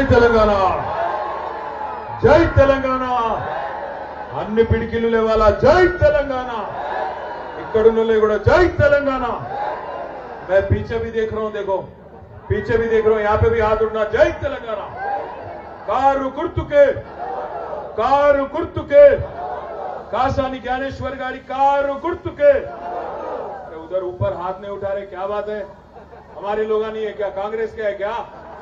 జై తెలంగాణ జై తెలంగాణ అన్ని పిడికిలు లేవాలా జై తెలంగాణ ఇక్కడున్న కూడా జై తెలంగాణ मैं पीछे भी देख रहा हूं देखो पीछे भी देख रहा हूं यहां पे भी हाथ उठना जय तेलंगाना కారు గుర్తుకే కారు గుర్తుకే कासानी ज्ञानेश्वर गाड़ी कारू गुर्तुके अरे उधर ऊपर हाथ नहीं उठा रहे क्या बात है हमारे लोग नहीं है क्या कांग्रेस का है क्या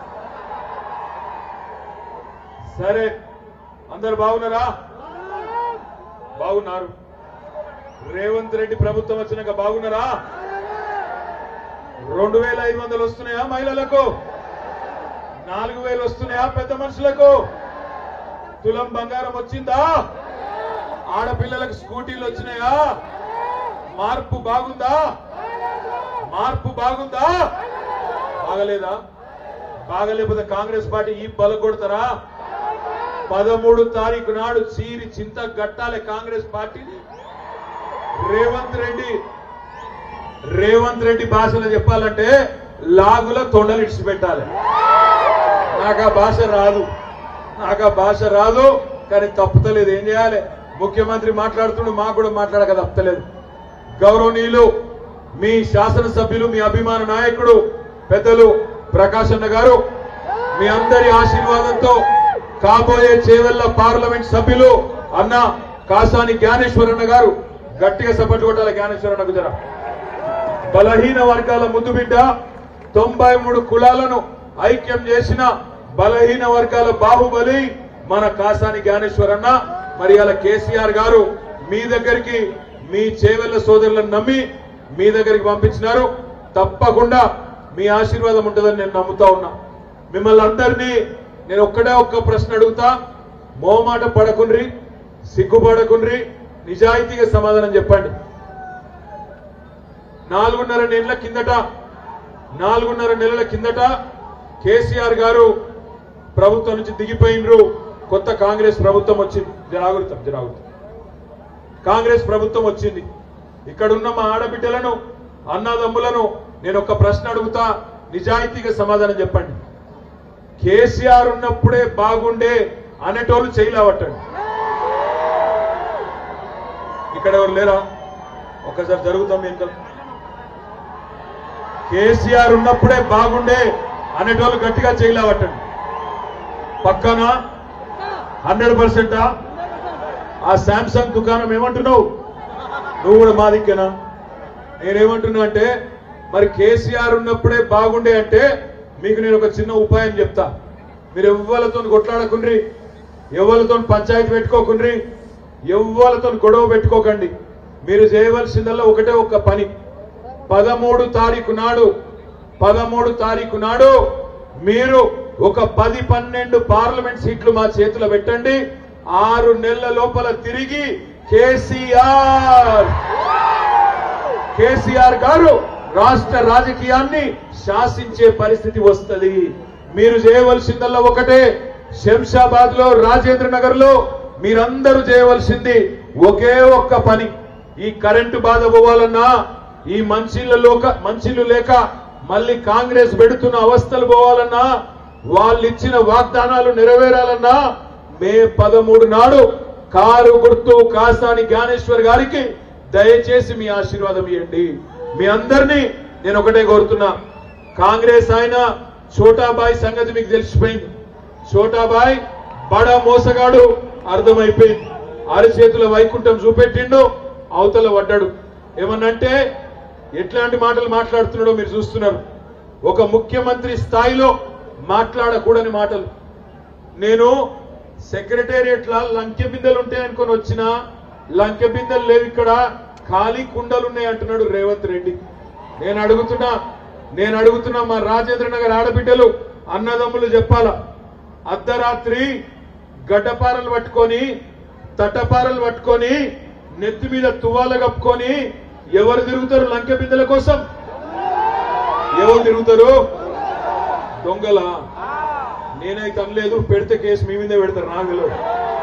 సరే అందరు బాగున్నారా బాగున్నారు రేవంత్ రెడ్డి ప్రభుత్వం వచ్చినాక బాగున్నారా రెండు వేల ఐదు వందలు వస్తున్నాయా మహిళలకు నాలుగు వేలు వస్తున్నాయా పెద్ద మనుషులకు తులం బంగారం వచ్చిందా ఆడపిల్లలకు స్కూటీలు వచ్చినాయా మార్పు బాగుందా మార్పు బాగుందా బాగలేదా బాగలేకపోతే కాంగ్రెస్ పార్టీ ఈ బల కొడతారా పదమూడు తారీఖు నాడు చీరి చింత గట్టాలి కాంగ్రెస్ పార్టీని రేవంత్ రెడ్డి రేవంత్ రెడ్డి భాషలో చెప్పాలంటే లాగుల తొండలు ఇడిచిపెట్టాలి నాకు ఆ భాష రాదు నాకు ఆ భాష రాదు కానీ తప్పుతలేదు ఏం చేయాలి ముఖ్యమంత్రి మాట్లాడుతుండు మాకు కూడా మాట్లాడక తప్పలేదు గౌరవనీయులు మీ శాసనసభ్యులు మీ అభిమాన నాయకుడు పెద్దలు ప్రకాష్ అన్న గారు మీ అందరి ఆశీర్వాదంతో కాబోయే చేవెళ్ల పార్లమెంట్ సభ్యులు అన్న కాసాని జ్ఞానేశ్వరన్న గారు గట్టిగా సపోర్ట్ కొట్టాలి జ్ఞానేశ్వరన్న గుజరా బలహీన వర్గాల ముద్దు బిడ్డ తొంభై మూడు కులాలను ఐక్యం చేసిన బలహీన వర్గాల బాహుబలి మన కాసాని జ్ఞానేశ్వరన్న మరి అలా కేసీఆర్ గారు మీ దగ్గరికి మీ చేవెళ్ల సోదరులను నమ్మి మీ దగ్గరికి పంపించినారు తప్పకుండా మీ ఆశీర్వాదం ఉంటుందని నేను నమ్ముతా ఉన్నా మిమ్మల్ని అందరినీ నేను ఒక్కడే ఒక్క ప్రశ్న అడుగుతా మోమాట పడకుండ్రి సిగ్గుపడకుండ్రి నిజాయితీగా సమాధానం చెప్పండి నాలుగున్నర నెలల కిందట నాలుగున్నర నెలల కిందట కేసీఆర్ గారు ప్రభుత్వం నుంచి దిగిపోయినరు కొత్త కాంగ్రెస్ ప్రభుత్వం వచ్చింది జరాగురుతాం జరాగురుతాం కాంగ్రెస్ ప్రభుత్వం వచ్చింది ఇక్కడున్న మా ఆడబిడ్డలను అన్నదమ్ములను నేను ఒక ప్రశ్న అడుగుతా నిజాయితీగా సమాధానం చెప్పండి కేసీఆర్ ఉన్నప్పుడే బాగుండే అనేటోళ్ళు చేయలేవట్టండి ఇక్కడ ఎవరు లేరా ఒకసారి జరుగుతాం ఇంకా కేసీఆర్ ఉన్నప్పుడే బాగుండే అనేటోళ్ళు గట్టిగా చేయలేవట్టండి పక్కన హండ్రెడ్ పర్సెంటా ఆ శాంసంగ్ దుకాణం ఏమంటున్నావు నువ్వు కూడా మా దిక్కేనా నేనేమంటున్నా అంటే మరి కేసీఆర్ ఉన్నప్పుడే బాగుండే అంటే మీకు నేను ఒక చిన్న ఉపాయం చెప్తా మీరు ఎవ్వలతో కొట్లాడకుండ్రి ఎవరితో పంచాయతీ పెట్టుకోకుండ్రి ఎవ్వలతో గొడవ పెట్టుకోకండి మీరు చేయవలసిందల్లా ఒకటే ఒక పని పదమూడు తారీఖు నాడు పదమూడు తారీఖు నాడు మీరు ఒక పది పన్నెండు పార్లమెంట్ సీట్లు మా చేతిలో పెట్టండి ఆరు నెలల లోపల తిరిగి కేసీఆర్ కేసీఆర్ గారు రాష్ట్ర రాజకీయాన్ని శాసించే పరిస్థితి వస్తది మీరు చేయవలసిందల్లా ఒకటే శంషాబాద్ లో రాజేంద్ర నగర్ లో మీరందరూ చేయవలసింది ఒకే ఒక్క పని ఈ కరెంటు బాధ పోవాలన్నా ఈ మంచిళ్ళలో మంచిళ్ళు లేక మళ్ళీ కాంగ్రెస్ పెడుతున్న అవస్థలు పోవాలన్నా వాళ్ళు ఇచ్చిన వాగ్దానాలు నెరవేరాలన్నా మే పదమూడు నాడు కారు గుర్తు కాసాని జ్ఞానేశ్వర్ గారికి దయచేసి మీ ఆశీర్వాదం ఇవ్వండి మీ అందరినీ నేను ఒకటే కోరుతున్నా కాంగ్రెస్ ఆయన చోటాబాయ్ సంగతి మీకు తెలిసిపోయింది చోటాబాయ్ బడా మోసగాడు అర్థమైపోయింది అరచేతుల వైకుంఠం చూపెట్టిండు అవతల పడ్డాడు ఏమన్నంటే ఎట్లాంటి మాటలు మాట్లాడుతున్నాడో మీరు చూస్తున్నారు ఒక ముఖ్యమంత్రి స్థాయిలో మాట్లాడకూడని మాటలు నేను సెక్రటేరియట్ లా లంకె బిందెలు ఉంటాయి అనుకొని వచ్చిన లంకె బిందెలు లేవు ఇక్కడ ఖాళీ కుండలు ఉన్నాయి అంటున్నాడు రేవంత్ రెడ్డి నేను అడుగుతున్నా నేను అడుగుతున్నా మా రాజేంద్ర నగర్ ఆడబిడ్డలు అన్నదమ్ములు చెప్పాలా అర్ధరాత్రి గడ్డపారలు పట్టుకొని తట్టపారలు పట్టుకొని నెత్తి మీద తువ్వాల కప్పుకొని ఎవరు తిరుగుతారు లంకె బిందెల కోసం ఎవరు తిరుగుతారు దొంగల నేనైతే అనలేదు పెడితే కేసు మీ మీదే పెడతారు నాకు తెలియదు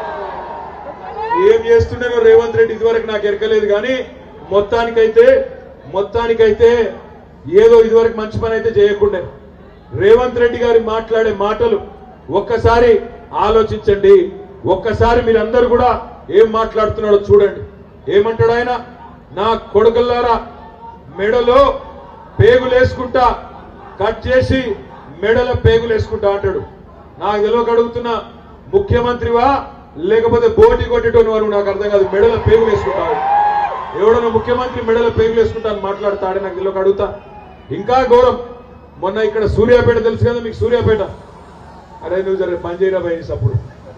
ఏం చేస్తుండేనో రేవంత్ రెడ్డి ఇదివరకు నాకు ఎరకలేదు కానీ మొత్తానికైతే మొత్తానికైతే ఏదో ఇదివరకు మంచి పని అయితే చేయకుండే రేవంత్ రెడ్డి గారి మాట్లాడే మాటలు ఒక్కసారి ఆలోచించండి ఒక్కసారి మీరందరూ కూడా ఏం మాట్లాడుతున్నాడో చూడండి ఏమంటాడు ఆయన నా కొడుకుల్లారా మెడలో పేగులేసుకుంటా కట్ చేసి మెడలో పేగులేసుకుంటా అంటాడు నాకు తెలియక అడుగుతున్నా ముఖ్యమంత్రివా లేకపోతే బోటి కొట్టేటోని వారు నాకు అర్థం కాదు మెడలో పేగులేసుకుంటావు ఎవడన్నా ముఖ్యమంత్రి మెడలో పేగులేసుకుంటా అని మాట్లాడతాడని నాకు తెలియక అడుగుతా ఇంకా ఘోరం మొన్న ఇక్కడ సూర్యాపేట తెలుసు కదా మీకు సూర్యాపేట అరే నువ్వు జర పని చేయరా బయస్ అప్పుడు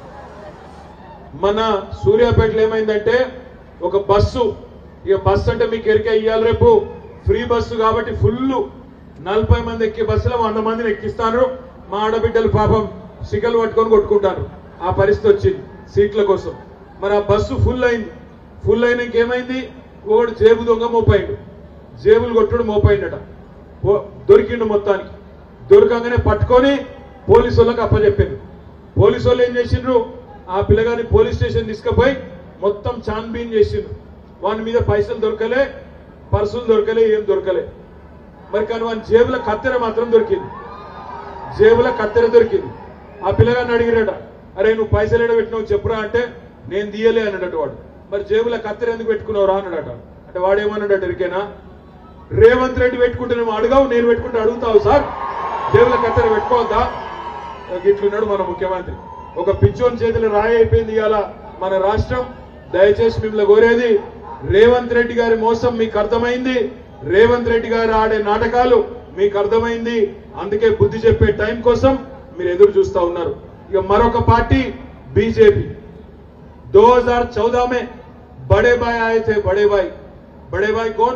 మన సూర్యాపేటలో ఏమైందంటే ఒక బస్సు ఇక బస్సు అంటే మీకు ఎరికే ఇయ్యాలి రేపు ఫ్రీ బస్సు కాబట్టి ఫుల్ నలభై మంది ఎక్కే బస్సులో వంద మందిని ఎక్కిస్తాను మా ఆడబిడ్డలు పాపం సిగలు పట్టుకొని కొట్టుకుంటారు ఆ పరిస్థితి వచ్చింది సీట్ల కోసం మరి ఆ బస్సు ఫుల్ అయింది ఫుల్ అయినాక ఏమైంది ఒకడు జేబు దొంగ మోపాయిండు జేబులు కొట్టుడు మోపాయిండట పో- దొరికిండు మొత్తానికి దొరకంగానే పట్టుకొని పోలీసు వాళ్ళకి అప్పచెప్పారు పోలీసు వాళ్ళు ఏం చేసిండ్రు ఆ పిల్లగాని పోలీస్ స్టేషన్ తీసుకుపోయి మొత్తం చాన్బీన్ చేసిండ్రు వాని మీద పైసలు దొరకలే పర్సులు దొరకలే ఏం దొరకలే మరి కానీ వాని జేబుల కత్తెర మాత్రం దొరికింది జేబుల కత్తెర దొరికింది ఆ పిల్లగాన్ని అడిగిరాడ అరే నువ్వు పైసలు ఎడ పెట్టినావు చెప్పురా అంటే నేను తీయలే అన్నాడట వాడు మరి జేబుల కత్తెర ఎందుకు పెట్టుకున్నావురా అన్నాడట అంటే వాడు ఏమన్నాడట ఎరికేనా రేవంత్ రెడ్డి పెట్టుకుంటే నువ్వు అడగావు నేను పెట్టుకుంటే అడుగుతావు సార్ జేబుల కత్తెర పెట్టుకోవద్దా ఇట్లున్నాడు మన ముఖ్యమంత్రి ఒక పిచ్చోని చేతులు రాయి అయిపోయింది ఇవాళ మన రాష్ట్రం దయచేసి మిమ్మల్ని కోరేది రేవంత్ రెడ్డి గారి మోసం మీకు అర్థమైంది రేవంత్ రెడ్డి గారు ఆడే నాటకాలు మీకు అర్థమైంది అందుకే బుద్ధి చెప్పే టైం కోసం మీరు ఎదురు చూస్తా ఉన్నారు ఇక మరొక పార్టీ బీజేపీ 2014 में बड़े भाई आए थे बड़े भाई बड़े भाई कौन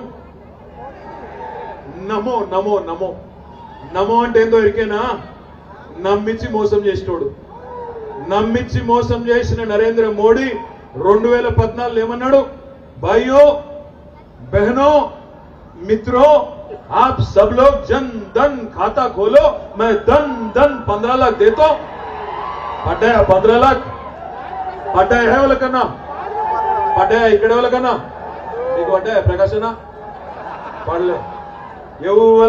నమో నమో నమో నమో అంటే ఏందో ఎరికేనా నమ్మించి మోసం చేసినోడు నమ్మించి మోసం చేసిన నరేంద్ర మోడీ రెండు వేల పద్నాలుగు ఏమన్నాడు భాइयों बहनों मित्रों आप सब लोग जन धन खाता खोलो मैं धन धन पंद्रह लाख देता हूं పడ్డాయా పంద్రह लाख పడ్డాయా ఎవరికన్నా పడ్డాయా ఇక్కడ ఎవరికన్నా నీకు పడ్డాయా ప్రకాశనా పడలే ఎవరు